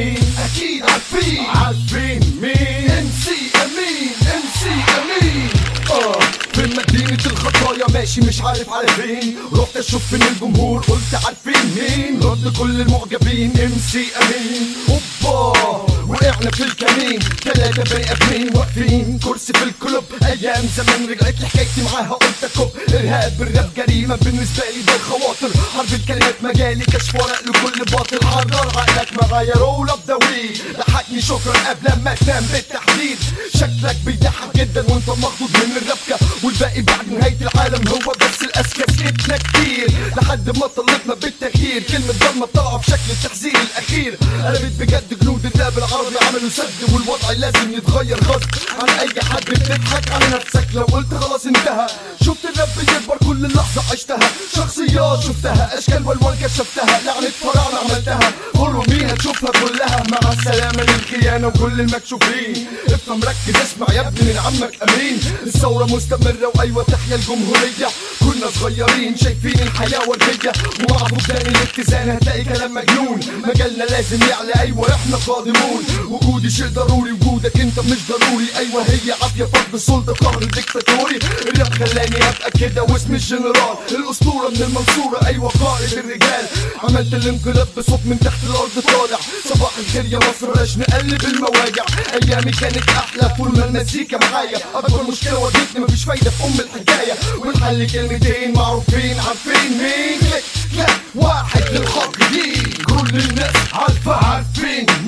مين اكيد عارفين عارفين مين ام سي امين ام سي امين اه في مدينة الخطايا ماشي مش عارف على فين رحت اشوف فين الجمهور قلت عارفين مين رد كل المعجبين ام سي امين اوبا وقعنا في الكمين تلاتة بني ادمين واقفين كرسي في الكلوب ايام زمان رجعت لي حكايتي معاها قلت اكب ارهاب الراب جريمة بالنسبة لي ده الخواطر حرب الكلمات مجالي كشف ورق لكل باطل حرر عقلك معايا رول اب ذا وي ضحكني شكرا قبل ما تنام بالتحديد شكلك بيضحك جدا وانت مخضوض من الربكة والباقي بعد نهاية العالم هو بس الاذكى سكتنا كتير لحد ما طلبنا بالتغيير كلمة ضلمة طالعة بشكل التحذير الاخير قلبت بجد جنود الراب العربي عملوا سد والوضع لازم يتغير غصب عن اي حد بتضحك على نفسك لو قلت خلاص انتهى شفت الراب بيكبر كل لحظة عشتها شخصيات شفتها اشكال والوان كشفتها لعنة فراعنة عملتها فولو مي هتشوفها كلها مع السلامة للخيانة وكل المكشوفين افهم ركز اسمع يا ابني من عمك امين الثورة مستمرة وايوه تحيا الجمهورية كنا صغيرين شايفين الحياة وردية ومع فقدان الاتزان هتلاقي كلام مجنون مجالنا لازم يعلى ايوه احنا قادمون وجودي شيء ضروري وجودك انت مش ضروري ايوه هي عافية فرض السلطة قهر ديكتاتوري الراب خلاني ابقى كده واسمي الجنرال الاسطورة من المنصورة ايوه قائد الرجال عملت الانقلاب بصوت من تحت الارض طالع صباح الخير يا مصر بلاش نقلب المواجع ايامي كانت احلى طول ما المزيكا معايا اكبر مشكلة واجهتني مفيش فايدة في ام الحكاية والحل كلمتين معروفين عارفين مين كليك كلاك واحد للحق دي كل الناس عارفة عارفين